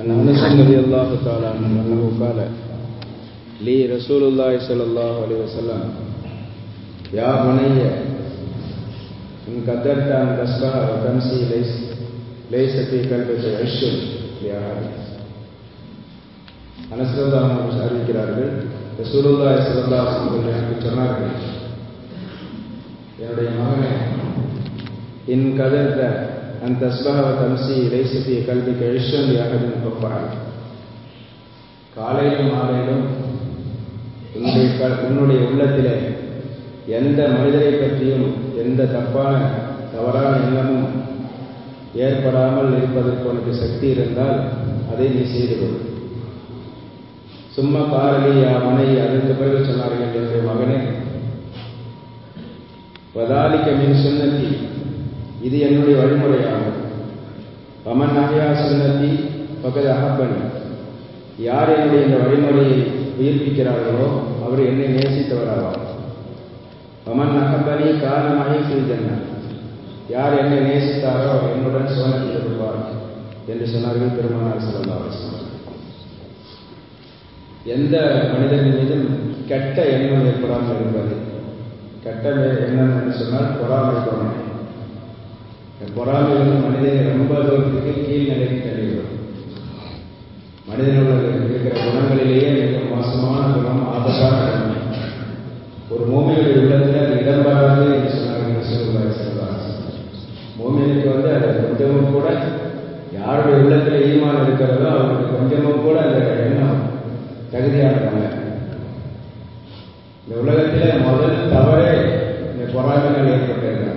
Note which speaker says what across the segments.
Speaker 1: عن انس رضي الله تعالى عنه انه قال لي رسول الله صلى الله عليه وسلم يا بني ان قدرت ان تصبح وتمسي ليس ليس في قلبك عش لاحد அனசரல்லாம் அறிவிக்கிறார்கள் ரசூலுல்லாஹி ஸல்லல்லாஹு அலைஹி வஸல்லம் எனக்கு சொன்னார்கள் என்னுடைய மகனே இன் கதர்த அன் தஸ்பஹ வ தம்சி லைஸ ஃபீ கல்பிக இஷ்ஷன் லிஅஹதின் ஃபஃபஅல் காலையிலும் மாலையிலும் உன்னுடைய க- உன்னுடைய உள்ளத்திலே எந்த மனிதரை பற்றியும் எந்த தப்பான தவறான எண்ணமும் ஏற்படாமல் இருப்பதற்கு உனக்கு சக்தி இருந்தால் அதை நீ செய்து கொள் சும்மா காரலி மனை அதற்கு பிறகு சொன்னார்கள் என்னுடைய மகனே வதாலிக்க மின் சுன்னத்தி இது என்னுடைய வழிமுறையாகும் பமன் அகையா சுன்னத்தி பகது அகப்பன் யார் என்னுடைய இந்த வழிமுறையை உயிர்ப்பிக்கிறார்களோ அவர் என்னை நேசித்தவராவார் பமன் அகப்பனி காரணமாக செய்தன யார் என்னை நேசித்தாரோ அவர் என்னுடன் சோனத்தில் வருவார் என்று சொன்னார்கள் பெருமானார் ஸல்லல்லாஹு அலைஹி வஸல்லம் எந்த மனிதன் மீதும் கெட்ட எண்ணம் ஏற்படாமல் இருப்பது கெட்ட மே- எண்ணம் என்று சொன்னால் பொறாமை பொறாமை இந்த பொறாமை வந்து மனிதனை ரொம்ப தூரத்துக்கு கீழ்நிலைக்கு தள்ளிவிடும் மனிதனுள்ள இருக்கிற குணங்களிலேயே மிக மோசமான குணம் ஆபத்தான குணம் ஒரு மூமியுடைய உள்ளத்தில் அது இடம் வராது என்று சொன்னார்கள் ரசூலுல்லாஹி ஸல்லல்லாஹு அலைஹி வஸல்லம். மூமினுக்கு வந்து அது கொஞ்சமும் கூட யாருடைய உள்ளத்தில் ஈமான் இருக்கிறதோ அவருக்கு கொஞ்சமும் கூட அந்த எண்ணம் தகுதியானவங்க இந்த உலகத்தில் முதல் தவறே இந்த பொறாமையினால் ஏற்பட்டதுதான்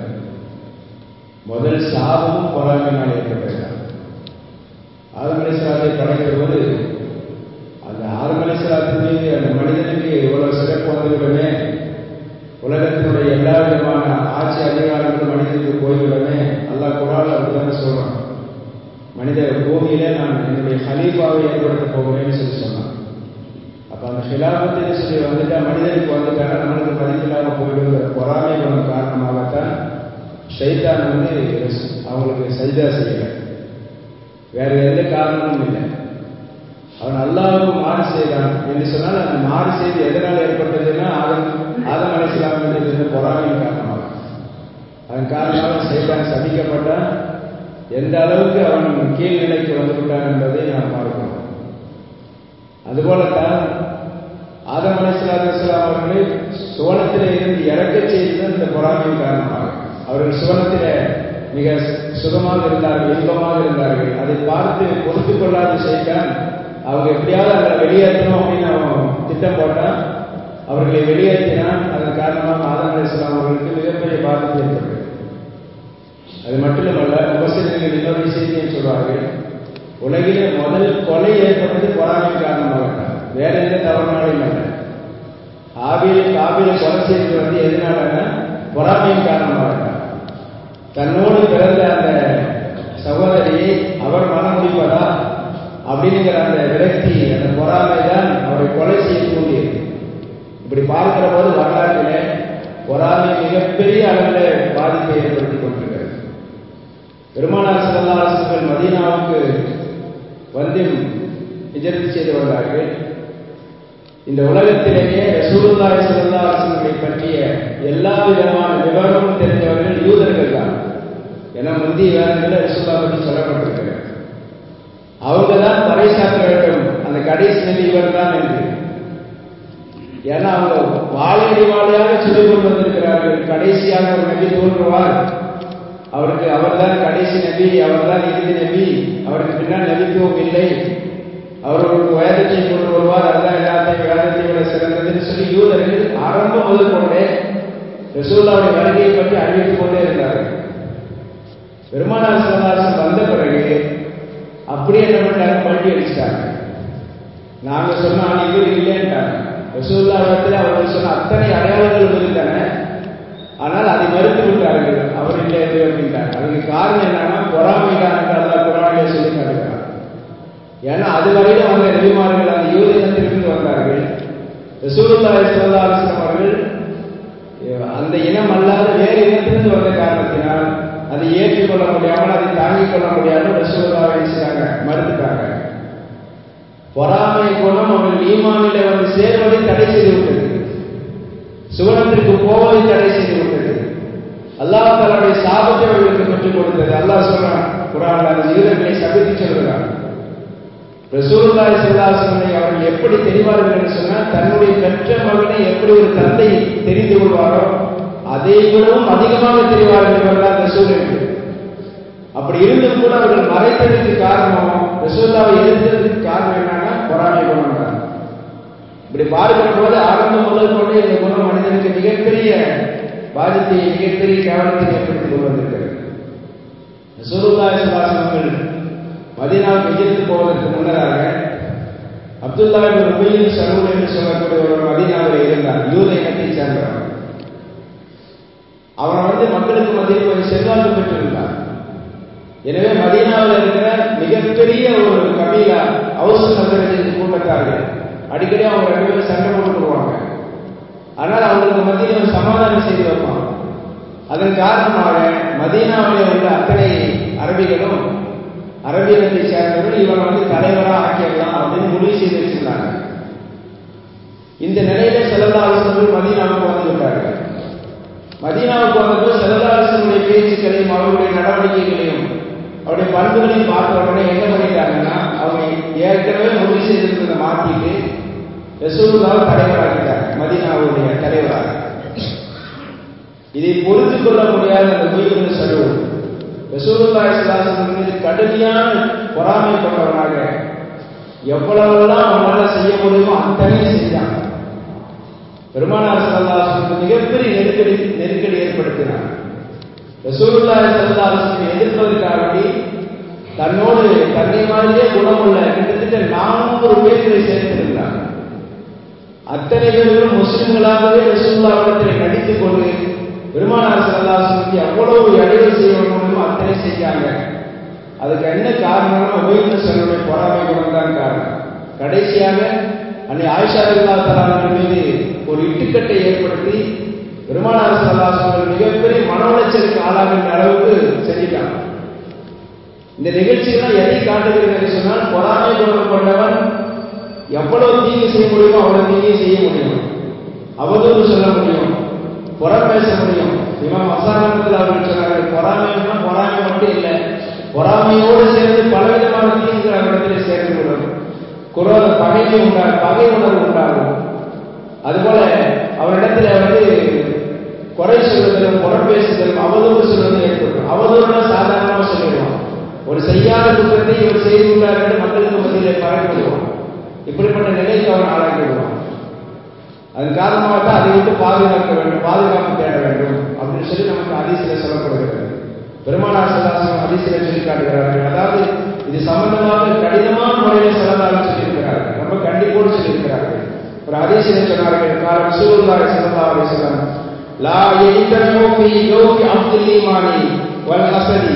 Speaker 1: முதல் சாபமும் பொறாமையினால் ஏற்பட்டதுதான் ஆதமலேஸ்வராத்தை படைக்கிற போது அந்த ஆதமலேஸ்வராத்தின் மீது அந்த மனிதனுக்கு இவ்வளவு சிறப்பு வந்துவிடுமே உலகத்தினுடைய எல்லா விதமான ஆட்சி அதிகாரங்களும் மனிதனுக்கு போய்விடுமே அல்லாஹ் குரான் அப்படித்தானே சொல்றான் மனித பூமியில நான் என்னுடைய ஹலீஃபாவை ஏற்படுத்த போகிறேன்னு சொல்லி சொன்னான் அப்ப அந்த ஹிலாபத்தின்னு சொல்லி வந்துட்டா மனிதனுக்கு வந்துட்டாங்க நம்மளுக்கு மதிப்பில்லாம போயிடுங்கிற பொறாமை குணம் காரணமாகத்தான் ஷைத்தான் வந்து அவங்களுக்கு சஜிதா செய்யல வேற எந்த காரணமும் இல்லை அவன் அல்லாவுக்கு மாறு செய்தான் என்று சொன்னால் அந்த மாறு செய்து எதனால் ஏற்பட்டதுன்னா ஆதம் ஆதம் அலிஸ்லாம் இருந்த பொறாமையின் காரணமாக அதன் காரணமாக சைத்தான் சபிக்கப்பட்டான் எந்த அளவுக்கு அவன் கீழ்நிலைக்கு வந்து விட்டான் என்பதை நாம் பார்க்கிறோம் அதுபோலத்தான் ஆதம் அலிஸ்லாம் அவர்களை சுவனத்திலே இருந்து இறக்கச் செய்தது இந்த பொறாமையின் காரணமாக அவர்கள் சுவனத்திலே மிக சுகமாக இருந்தார்கள் இன்பமாக இருந்தார்கள் அதை பார்த்து பொறுத்துக் கொள்ளாத செய்தான் அவங்க எப்படியாவது அவங்களை வெளியேற்றணும் அப்படின்னு அவன் திட்டம் போட்டான் அவர்களை வெளியேற்றினான் அதன் காரணமாக ஆதம் அலிஸ்லாம் அவர்களுக்கு மிகப்பெரிய பாதிப்பு ஏற்பட்டது அது மட்டுமல்ல முபசிரியர்கள் இன்னொரு செய்தியை சொல்வார்கள் உலகிலே முதல் கொலை ஏற்பட்டது பொறாமை காரணமாகத்தான் வேற எந்த தவறுனாலும் அல்ல ஆபியில காபில கொலை செய்தது வந்து எதனாலன்னா பொறாமையின் காரணமாகத்தான் தன்னோடு பிறந்த அந்த சகோதரியை அவர் மனம் முடிப்பதா அப்படிங்கிற அந்த விரக்தி அந்த பொறாமை தான் அவரை கொலை செய்ய தூண்டியது இப்படி பார்க்கிற போது வரலாற்றிலே பொறாமை மிகப்பெரிய அளவில் பாதிப்பை ஏற்படுத்தி கொண்டிருக்கிறது பெருமானார் சிறந்தாரசுகள் மதீனாவுக்கு வந்து விஜயத்து செய்து வந்தார்கள் இந்த உலகத்திலேயே ரசூலுல்லாஹி ஸல்லல்லாஹு அலைஹி வஸல்லம் பற்றிய எல்லா விதமான விவரமும் தெரிஞ்சவர்கள் யூதர்கள் தான் ஏன்னா முந்தைய வேதங்களில் ரசூல்லா பற்றி சொல்லப்பட்டிருக்கிறது அவங்க தான் பறைசாற்ற வேண்டும் அந்த கடைசி நபி இவர் தான் என்று ஏன்னா அவங்க வாழையடி வாழையாக சொல்லிக் கொண்டு வந்திருக்கிறார்கள் கடைசியாக ஒரு நபி தோன்றுவார் அவருக்கு அவர்தான் கடைசி நபி அவர்தான் இறுதி நபி அவருக்கு பின்னால் நபித்துவம் இல்லை அவர் ஒரு வேதத்தை கொண்டு வருவார் அதுதான் எல்லாத்தையும் வேதத்தை விட சிறந்ததுன்னு சொல்லி யூதர்கள் ஆரம்பம் முதல் கொண்டே ரசூல்லாவுடைய வருகையை பற்றி அறிவித்துக் கொண்டே இருந்தார்கள் பெருமானார் சிவதாசன் வந்த பிறகு அப்படியே என்ன பண்ணாங்க பல்டி அடிச்சிட்டாங்க நாங்க சொன்ன இவர் இல்லைன்ட்டாங்க ரசூல்லா இடத்துல அவர்கள் சொன்ன அத்தனை அடையாளங்களும் இருந்தன ஆனால் அதை மறுத்து விட்டார்கள் அவர் இல்லை என்று அப்படின்ட்டாங்க அதுக்கு காரணம் என்னன்னா பொறாமை தான் அல்லா குரானிலே சொல்லி காட்டுகிறார் ஏன்னா அது வரையிலும் அவங்க நபிமார்கள் அந்த யூதினத்திலிருந்து வந்தார்கள் ரசூலுல்லாஹி ஸல்லல்லாஹு அலைஹி வஸல்லம் அவர்கள் அந்த இனம் அல்லாத வேறு இனத்திலிருந்து வந்த காரணத்தினால் அதை ஏற்றுக்கொள்ள முடியாமல் அதை தாங்கிக் கொள்ள முடியாமல் ரசூலுல்லாஹை செய்றாங்க மறுத்துட்டாங்க பொறாமை குணம் அவர்கள் ஈமானில வந்து சேர்வதை தடை செய்து விட்டது சுவனத்திற்கு போவதை தடை செய்து விட்டது அல்லாஹ் தலாவுடைய சாபத்தை அவர்களுக்கு பெற்றுக் கொடுத்தது அல்லாஹ் சொல்றான் குரான் அந்த யூதர்களை சபித்து சொல்கிறான் ரசூலுல்லாஹி ஸல்லல்லாஹு அவர்கள் எப்படி தெரிவார்கள் என்று சொன்னால் தன்னுடைய பெற்ற மகனை எப்படி ஒரு தந்தை தெரிந்து கொள்வாரோ அதை விடவும் அதிகமாக தெரிவார்கள் என்பதுதான் ரசூல் என்று அப்படி இருந்தும் கூட அவர்கள் மறைத்ததுக்கு காரணம் ரசூல்லாவை எதிர்த்ததுக்கு காரணம் என்னன்னா பொறாமை குணம் தான் இப்படி பார்க்கிற போது ஆரம்பம் முதல் கொண்டு இந்த குணம் மனிதனுக்கு மிகப்பெரிய பாதிப்பை மிகப்பெரிய கவனத்தை ஏற்படுத்திக் கொண்டு வந்திருக்கிறது ரசூலுல்லாஹி ஸல்லல்லாஹு அவர்கள் மதீனாவுக்கு எதிர்த்து போவதற்கு முன்னதாக அப்துல்லா உபயின் சரூல் என்று சொல்லக்கூடிய ஒரு மதீனாவில் இருந்தார் யூத இனத்தை சேர்ந்தவர் அவன் வந்து மக்களுக்கு மத்தியில் கொஞ்சம் செல்வாக்கு பெற்றிருந்தார் எனவே மதீனாவில் இருக்கிற மிகப்பெரிய ஒரு கபீலா அவசர நகரத்தின் கூட்டத்தார்கள் அடிக்கடி அவங்க ரெண்டு பேரும் சண்டை போட்டுருவாங்க ஆனால் அவங்களுக்கு மத்தியில் ஒரு சமாதானம் செய்து வைப்பான் அதன் காரணமாக மதீனாவிலே உள்ள அத்தனை அரபிகளும் அரபியத்தை சேர்ந்தவர்கள் இவன் வந்து தலைவராக ஆக்கிடலாம் அப்படின்னு முடிவு செய்து வச்சிருந்தாங்க இந்த நிலையில செல்லதாலோசனர்கள் மதீனாவுக்கு வந்து விட்டார்கள் மதீனாவுக்கு வந்தபோது செல்லதாலோசனுடைய பேச்சுக்களையும் அவருடைய நடவடிக்கைகளையும் அவருடைய பண்புகளையும் பார்த்த உடனே என்ன பண்ணிட்டாங்கன்னா அவங்க ஏற்கனவே முடிவு செய்திருந்ததை மாற்றிட்டு ரசூலுல்லாவை தலைவராக்கிட்டாங்க மதீனாவுடைய தலைவராக இதை பொறுத்து கொள்ள முடியாத அந்த உயிர்களை சலுவல் ரசூலுல்லா இஸ்லாசன் மீது கடுமையான பொறாமை கொண்டவனாக எவ்வளவெல்லாம் அவனால செய்ய முடியுமோ அத்தனையும் செஞ்சான் பெருமானார் சல்லாசனுக்கு மிகப்பெரிய நெருக்கடி நெருக்கடி ஏற்படுத்தினார் ரசூலுல்லா சல்லாசனை எதிர்ப்பதற்காக வேண்டி தன்னோடு தன்னை மாதிரியே குணமுள்ள கிட்டத்தட்ட நானூறு பேர்களை சேர்த்திருந்தார் அத்தனை பேர்களும் முஸ்லிம்களாகவே ரசூல்லாவிடத்தில் நடித்துக் கொண்டு பெருமானார் சல்லாசனுக்கு எவ்வளவு இடைவெளி செய்ய முடியுமோ அத்தனை செஞ்சாங்க அதுக்கு என்ன காரணம்னா உபயோக செல்வனுடைய பொறாமை குணம் தான் காரணம் கடைசியாக அன்னை ஆயிஷா அல்லா தலாவின் மீது ஒரு இட்டுக்கட்டை ஏற்படுத்தி பெருமானார் சல்லாசன் மிகப்பெரிய மன உளைச்சலுக்கு ஆளாகின்ற அளவுக்கு செஞ்சிட்டாங்க இந்த நிகழ்ச்சிகள்லாம் எதை காட்டுகிறது சொன்னால் பொறாமை குணம் கொண்டவன் எவ்வளவு தீங்கு செய்ய முடியுமோ அவ்வளவு தீங்கு செய்ய முடியும் அவதூறு சொல்ல முடியும் புறம் பேச முடியும் இவன் அசாரணத்தில் அவர்கள் சொன்னார்கள் பொறாமைன்னா பொறாமை மட்டும் இல்லை பொறாமையோடு சேர்ந்து பலவிதமான தீங்குகள் அவரிடத்தில் சேர்ந்து கொள்ளும் குரோத பகைமை உண்டாகும் பகை உணர்வு உண்டாகும் அதுபோல அவரிடத்துல வந்து குறை சொல்லுதலும் புறம் பேசுதலும் அவதூறு சொல்வதும் ஏற்படும் அவதூறுனா சாதாரணமாக சொல்லிடுவான் ஒரு செய்யாத குற்றத்தை இவர் செய்துள்ளார் என்று மக்களுக்கு மத்தியிலே பரப்பிடுவான் இப்படிப்பட்ட நிலைக்கு அவன் ஆளாக்கி விடுவான் அதன் காரணமாக தான் அதை விட்டு பாதுகாக்க வேண்டும் பாதுகாப்பு தேட வேண்டும் அப்படின்னு சொல்லி நமக்கு அதிசயில சொல்லப்படுகிறது பெருமானார் சதாசனம் அதிசயில சொல்லி காட்டுகிறார்கள் அதாவது இது சம்பந்தமாக கடினமான முறையில் சொல்லலாம் சொல்லியிருக்கிறார்கள் ரொம்ப கண்டிப்போடு சொல்லியிருக்கிறார்கள் ஒரு அதிசயில சொன்னார்கள் காலம் சூழ்நாள் சிறந்தாவை சொன்னார் லா எய்தனோ ஃபீ யோகி அப்துல் ஈமானி வல் ஹசதி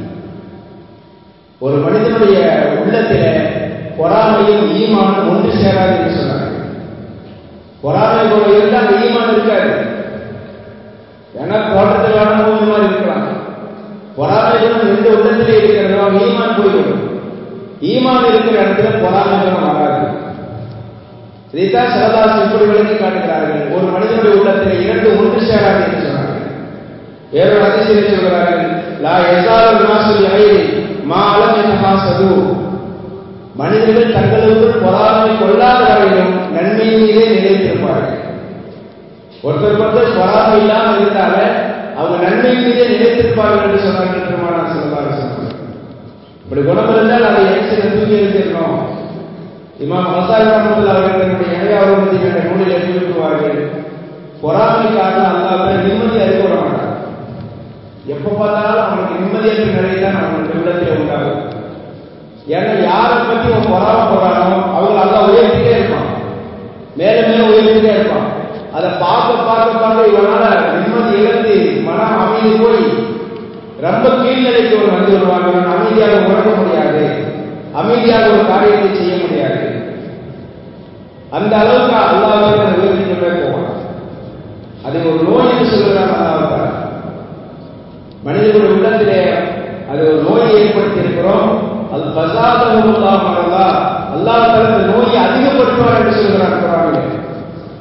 Speaker 1: ஒரு மனிதனுடைய உள்ளத்தில பொறாமையும் ஈமானும் ஒன்று சேராது என்று சொன்னார்கள் பொறாமை போல இருந்தால் அந்த ஈமான் இருக்காது ஏன்னா தோட்டத்தில் வேணா பூமி மாதிரி இருக்கலாம் பொறாமை குணம் எந்த உள்ளத்திலே இருக்கிறதோ அவங்க ஈமான் போய்விடும் ஈமான் இருக்கிற இடத்துல பொறாமை குணம் வராது இதைத்தான் சிவதாஸ் இப்படி விளக்கி காட்டுகிறார்கள் ஒரு மனிதனுடைய உள்ளத்தில் இரண்டு ஒன்று சேராது என்று சொன்னார்கள் வேறொரு அதிசயம் சொல்கிறார்கள் லா எசாலும் நாசுல் ஐரி மா அலம் என்னஹா சது மனிதர்கள் தங்களுக்குள் பொறாமை கொள்ளாத வரையிலும் நன்மையின் மீதே நிலைத்திருப்பார்கள் ஒருத்தர் ஒருத்தர் பொறாமை இல்லாமல் இருந்தால அவங்க நன்மையின் மீதே நிலைத்திருப்பார்கள் என்று சொன்னார்கள் திருமணம் சிலதாக சொன்னாங்க இப்படி குணம் இருந்தால் அதை எரிசில தூக்கி எரிஞ்சிடணும் இமாம் மசால் ரஹமத்துல்லா அவர்கள் தன்னுடைய இணையாவது என்ற நூலில் எழுதிவிட்டுவார்கள் பொறாமை காரணம் அல்லாத நிம்மதி அறிவு விட மாட்டாங்க எப்ப பார்த்தாலும் அவங்களுக்கு நிம்மதியற்ற நிலை தான் அவங்களுக்கு உள்ளத்தில் உண்டாகும் ஏன்னா யாரை பத்தி அவன் பொறாமப்படுறானோ அவங்க அல்லா உயர்த்திட்டே இருப்பான் மேலும் மேலும் உயர்த்திட்டே இருப்பான் அதை பார்க்க பார்க்க பார்க்க இவனால நிம்மதி இழந்து மனம் அமைதி போய் ரொம்ப கீழ்நிலைக்கு ஒரு வந்து வருவாங்க இவன் அமைதியாக உணர முடியாது அமைதியாக ஒரு காரியத்தை செய்ய முடியாது அந்த அளவுக்கு அல்லாஹ் உயர்த்தி கொண்டே போவான் அதை ஒரு நோய் என்று சொல்கிறான் அல்லாஹ் மனிதனுடைய உள்ளத்திலே அது ஒரு நோயை ஏற்படுத்தி இருக்கிறோம் அது பசாதமுல்லா மறந்தா அல்லாஹ் தனது நோயை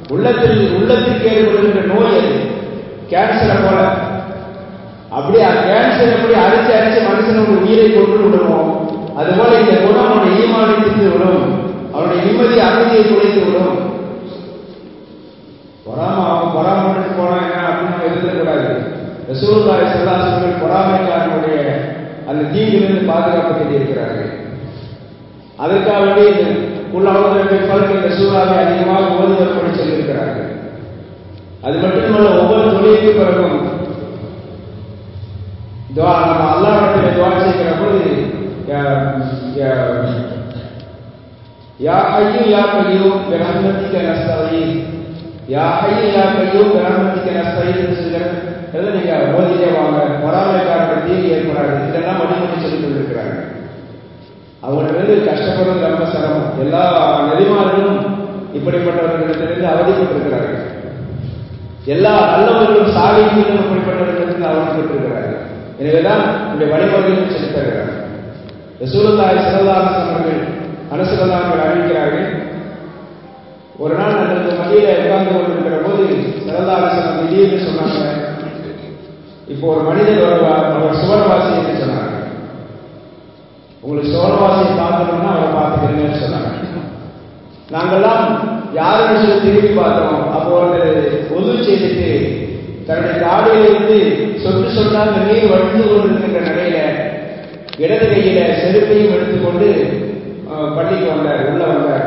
Speaker 1: உள்ளத்தில் உள்ளத்திற்கு ஏற்படுகின்ற நோய் அது கேன்சரை போல அப்படியே கேன்சர் எப்படி அரிச்சு அரிச்சு மனுஷனோட உயிரை கொண்டு விடுவோம் அதுபோல இந்த குணம் அவனுடைய ஈமானை தின்று விடும் அவனுடைய நிம்மதி அமைதியை குலைத்து விடும் பொறாம அவன் பொறாமட்டு போனா என்ன அப்படின்னு நம்ம எழுதக்கூடாது ரசூலுல்லாஹி ஸல்லல்லாஹு பொறாமைக்காரனுடைய அந்த தீங்கிலிருந்து பாதுகாப்பு இருக்கிறார்கள் அதற்காக வேண்டி இந்த உள்ளவர்களுக்கு பலருக்கு இந்த சூறாவை அதிகமாக ஓதுவற்படி சொல்லியிருக்கிறார்கள் அது மட்டுமல்ல ஒவ்வொரு தொழிலுக்கு பிறகும் துவா நம்ம அல்லாஹ்விடத்தில் துவா செய்கிற பொழுது யா ஐயோ யா கையும் பிரம்மத்திக்க நஸ்தவை யா ஐயோ யா கையும் பிரம்மத்திக்க நஸ்தவை சொல்லுங்க நீங்க ஓதிட்டே வாங்க பொறாமைக்காரர்கள் தீங்கு ஏற்படாது இதெல்லாம் மணிமணி சொல்லி கொண்டிருக்கிறாங்க அவங்களிருந்து கஷ்டப்படுறது ரொம்ப சிரமம் எல்லா நெறிமார்களும் இப்படிப்பட்டவர்களிடத்திலிருந்து அவதிப்பட்டிருக்கிறார்கள் எல்லா நல்லவர்களும் சாலிகளும் இப்படிப்பட்டவர்களிடத்தில் அவதிப்பட்டிருக்கிறார்கள் எனவேதான் இந்த வழிமுறைகளும் சொல்லித் தருகிறார்கள் ரசூலுல்லாஹி ஸல்லல்லாஹு அவர்கள் அனுசரதார்கள் அறிவிக்கிறார்கள் ஒரு நாள் நாங்கள் மதியில உட்கார்ந்து கொண்டிருக்கிற போது சரதாரசன் திடீர்னு சொன்னாங்க இப்போ ஒரு மனிதர் வருவார் அவர் சுவனவாசி என்று சொன்னாங்க உங்களுக்கு சோழவாசியை பார்க்கணும்னா அவரை பார்த்துக்கிறீங்கன்னு சொன்னாங்க நாங்கெல்லாம் யாருன்னு சொல்லி திரும்பி பார்த்தோம் அப்போ ஒருத்தர் ஒது செய்துட்டு தன்னுடைய தாடியிலிருந்து சொட்டு சொன்னாங்க நீர் வடிந்து கொண்டிருக்கின்ற நிலையில இடது கையில செருப்பையும் எடுத்துக்கொண்டு பள்ளிக்கு வந்தார் உள்ள வந்தார்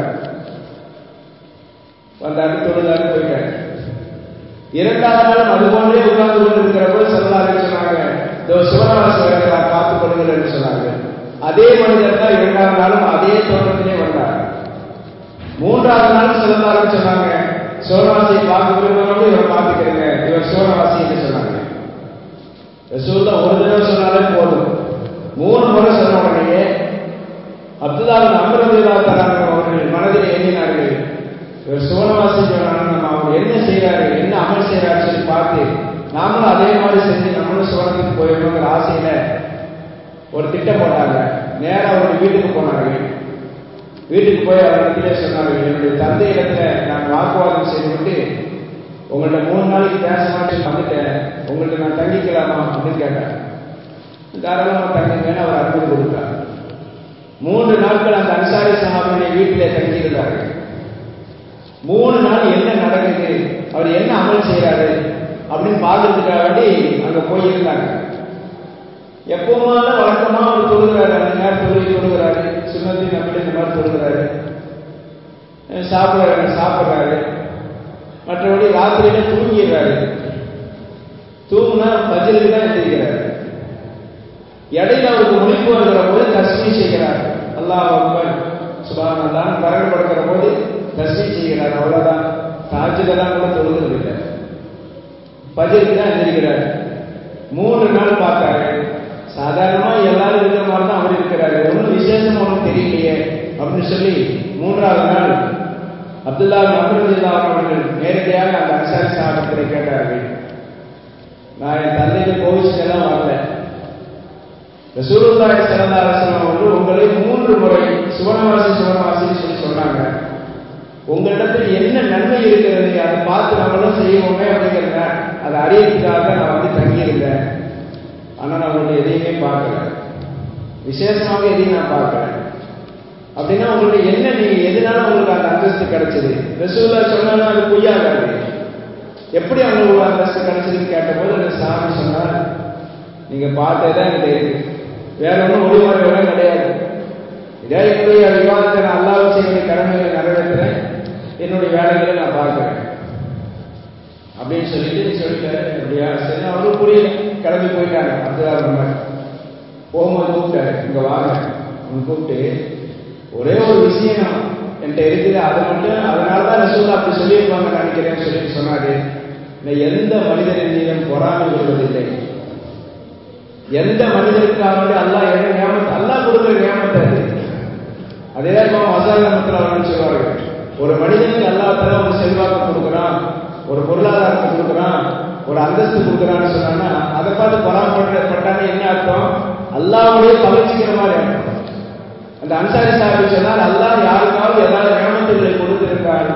Speaker 1: வந்தாரு தொழுதாரு போயிட்டார் இரண்டாவது நாளும் அது போன்றே உட்கார்ந்து கொண்டிருக்கிற போது சொல்லலாரு சொன்னாங்க சிவனாவாசி வருகிறார் பார்த்துக் கொள்ளுங்கள் என்று சொன்னாங்க அதே மனிதர் தான் இரண்டாவது நாளும் அதே தோற்றத்திலே வந்தார் மூன்றாவது நாள் சிறந்தாலும் சொன்னாங்க சோழவாசியை பார்க்க விரும்புறவங்க இவரை பார்த்துக்கிறீங்க இவர் சோழவாசி என்று சொன்னாங்க ரசூல்லா ஒரு தடவை சொன்னாலே போதும் மூணு முறை சொன்ன உடனே அப்துல்லாவின் அமரதேவா தராங்க அவர்கள் மனதில் எண்ணினார்கள் இவர் சோழவாசி சொன்னாங்க நம்ம அவர் என்ன செய்யறாரு என்ன அமல் செய்யறாரு சொல்லி பார்த்து நாமளும் அதே மாதிரி செஞ்சு நம்மளும் சோழத்துக்கு போயிடணுங்கிற ஆசையில ஒரு திட்டம் போட்டாங்க நேரம் அவருடைய வீட்டுக்கு போனார்கள் வீட்டுக்கு போய் அவரிடத்திலே சொன்னார்கள் என்னுடைய தந்தை இடத்துல நான் வாக்குவாதம் செய்துவிட்டு உங்கள்ட்ட மூணு நாளைக்கு பேச மாட்டேன்னு வந்துட்டேன் உங்கள்ட்ட நான் தங்கிக்கலாமா அப்படின்னு கேட்டேன் தாராளமா தங்குங்கன்னு அவர் அனுமதி கொடுத்தார் மூன்று நாட்கள் அந்த அன்சாரி சஹாபியுடைய வீட்டிலே தங்கியிருந்தார்கள் மூணு நாள் என்ன நடக்குது அவர் என்ன அமல் செய்யறாரு அப்படின்னு பார்க்கறதுக்காக வேண்டி அங்க போயிருந்தாங்க எப்பவுமான வழக்கமா அவர் தொழுகிறாரு அந்த நேரம் தொழுகி தொழுகிறாரு சுண்ணத்தி நம்பிட்டு இந்த மாதிரி தொழுகிறாரு சாப்பிடுறாரு சாப்பிடுறாரு மற்றபடி ராத்திரியில தூங்கிடுறாரு தூங்குனா பஜலுக்கு தான் எந்திரிக்கிறாரு இடையில அவருக்கு முழிப்பு வருகிற போது தஸ்மி செய்கிறார் அல்லாஹ் அக்பர் சுபான் அல்லான்னு கரண்ட் படுக்கிற போது தஸ்மி செய்கிறார் அவ்வளவுதான் தாஜிதெல்லாம் கூட தொழுகிறது இல்லை பஜலுக்கு தான் எந்திரிக்கிறார் மூன்று நாள் பார்த்தாரு சாதாரணமா எல்லாரும் இருக்கிற மாதிரி தான் அவர் இருக்கிறாரு ஒன்றும் விசேஷம் ஒன்றும் தெரியலையே அப்படின்னு சொல்லி மூன்றாவது நாள் அப்துல்லா அப்துல்லா அவர்கள் நேரடியாக அந்த அன்சாரி சாஹிபத்தை கேட்டார்கள் நான் என் தந்தைக்கு கோவிச்சுக்கெல்லாம் வரல ரசூலுல்லாஹி ஸல்லல்லாஹு அலைஹி வஸல்லம் அவர்கள் உங்களை மூன்று முறை சுவனவாசி சுவனவாசின்னு சொல்லி சொன்னாங்க உங்களிடத்தில் என்ன நன்மை இருக்கிறது அதை பார்த்து நம்மளும் செய்வோமே அப்படிங்கிறத அதை அறியறதுக்காக நான் வந்து தங்கியிருந்தேன் ஆனா நான் உங்களுடைய எதையுமே பார்க்கல விசேஷமாக எதையும் நான் பார்க்கல அப்படின்னா உங்களுடைய என்ன நீங்க எதனால உங்களுக்கு அந்த அந்தஸ்து கிடைச்சது ரசூல்லா சொன்னாலும் அது பொய்யாகாது எப்படி அவங்களுக்கு அந்தஸ்து கிடைச்சதுன்னு கேட்டபோது அந்த சாமி சொன்னார் நீங்க பார்த்ததுதான் என்கிட்ட இருக்கு வேற ஒன்றும் ஒளிமறைவெல்லாம் கிடையாது இதே என்னுடைய விவாதத்தை நான் அல்லாவும் செய்ய கடமைகளை நிறைவேற்றுறேன் என்னுடைய வேலைகளை நான் பார்க்கிறேன் அப்படின்னு சொல்லிட்டு சொல்லிட்டாரு அப்படியா சரி அவரும் புரியல கிளம்பி போயிட்டாங்க அப்துல்லா மாதிரி போகும்போது கூப்பிட்டாரு இங்க வாங்க அவன் கூப்பிட்டு ஒரே ஒரு விஷயம் என்கிட்ட இருக்குது அது மட்டும் அதனால தான் ரசூல்லா அப்படி சொல்லியிருப்பாங்க நினைக்கிறேன்னு சொல்லிட்டு சொன்னாரு நான் எந்த மனிதனின் மீதும் பொறாமை கொள்வதில்லை எந்த மனிதனுக்காக அல்லாஹ் என்ன நியமத்தை அல்லாஹ் கொடுக்குற நியமத்தை அது அதேதான் இப்போ வசாகமத்தில் அவர்கள் சொல்வார்கள் ஒரு மனிதனுக்கு அல்லாஹ் தர ஒரு செல்வாக்கு கொடுக்குறான் ஒரு பொருளாதாரத்தை கொடுக்குறான் ஒரு அந்தஸ்து கொடுக்குறான்னு சொன்னான்னா அதை பார்த்து பொறாமப்பட்ட பட்டானே என்ன அர்த்தம் அல்லாவுடைய பகிர்ச்சிக்கிற மாதிரி அர்த்தம் அந்த அன்சாரி சாஹிப் சொன்னால் அல்லாஹ் யாருக்காவது ஏதாவது நியமத்துகளை கொடுத்திருக்கார்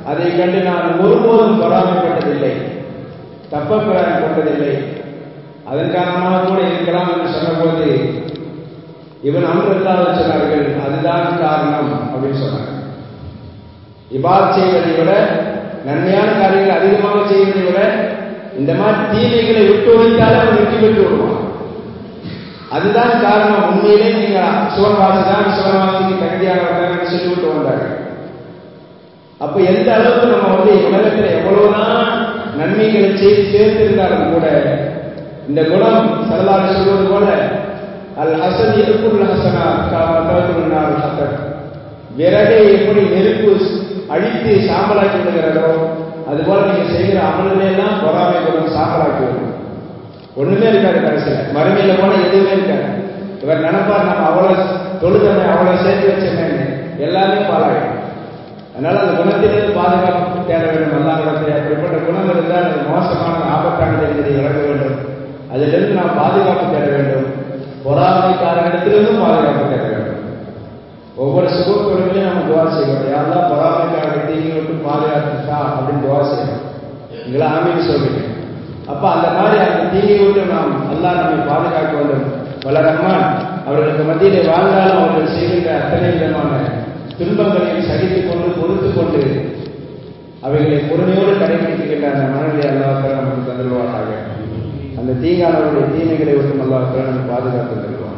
Speaker 1: அதை கண்டு நான் ஒருபோதும் பொறாமைப்பட்டதில்லை தப்பப்பிராயம் கொண்டதில்லை அதன் காரணமாக கூட இருக்கலாம் என்று சொன்னபோது இவன் அமர்ந்தால் சொன்னார்கள் அதுதான் காரணம் அப்படின்னு சொன்னாங்க இபாத் செய்வதை விட நன்மையான காரியங்களை அதிகமாக செய்வதை விட இந்த மாதிரி தீமைகளை விட்டு ஒழித்தாலே அவன் வெற்றி பெற்று விடுவான் அதுதான் காரணம் உண்மையிலே நீங்க சிவன்வாசி தான் சிவன்வாசிக்கு தகுதியானவர்கள் சொல்லிவிட்டு வந்தார்கள் அப்ப எந்த அளவுக்கு நம்ம வந்து உலகத்தில் எவ்வளவுதான் நன்மைகளை செய்து சேர்த்திருந்தாலும் கூட இந்த குணம் சரலாறு சொல்வது போல அல் ஹசன் இருக்குள் ஹசனா காமத்தாக்குள்ளார் ஹசன் விறகை எப்படி நெருப்பு அழித்து சாம்பலாக்கி விடுகிறதோ அதுபோல நீங்க செய்கிற அமல்களை எல்லாம் பொறாமை குணம் சாம்பலாக்கி விடும் ஒண்ணுமே இருக்காது கடைசியில் மறுமையில போன எதுவுமே இருக்காது இவர் நினைப்பார் நம்ம அவ்வளவு தொழுதனை அவ்வளவு சேர்த்து வச்சேன்னு எல்லாமே பாலாயிடும் அதனால அந்த குணத்திலிருந்து பாதுகாப்பு தேட வேண்டும் அல்லாஹிடத்தில் அப்படிப்பட்ட குணம் இருந்தால் அது மோசமான ஆபத்தானது என்பதை விளக்க வேண்டும் அதிலிருந்து நாம் பாதுகாப்பு தேட வேண்டும் பொறாமைக்காரனிடத்திலிருந்தும் பாதுகாப்பு தேட வேண்டும் ஒவ்வொரு சுகத்தொழிலையும் நம்ம துவா செய்வோம் யாரெல்லாம் பொறாமைக்காரனை தீங்கி விட்டு பாதுகாத்துட்டா அப்படின்னு துவா செய்யணும் நீங்களா ஆமீன் சொல்றீங்க அப்ப அந்த மாதிரி அந்த தீங்கை விட்டு நாம் அல்லாஹ் நம்மை பாதுகாக்க வேண்டும் பல ரஹ்மான் அவர்களுக்கு மத்தியிலே வாழ்ந்தாலும் அவர்கள் செய்கின்ற அத்தனை விதமான துன்பங்களையும் சகித்துக் கொண்டு பொறுத்து கொண்டு அவைகளை பொறுமையோடு கடைபிடிக்கின்ற அந்த மனநிலை அல்லாஹ் நமக்கு தந்துள்வாராக அந்த தீங்கானவருடைய தீமைகளை விட்டு அல்லாஹ் நமக்கு பாதுகாத்து தருவார்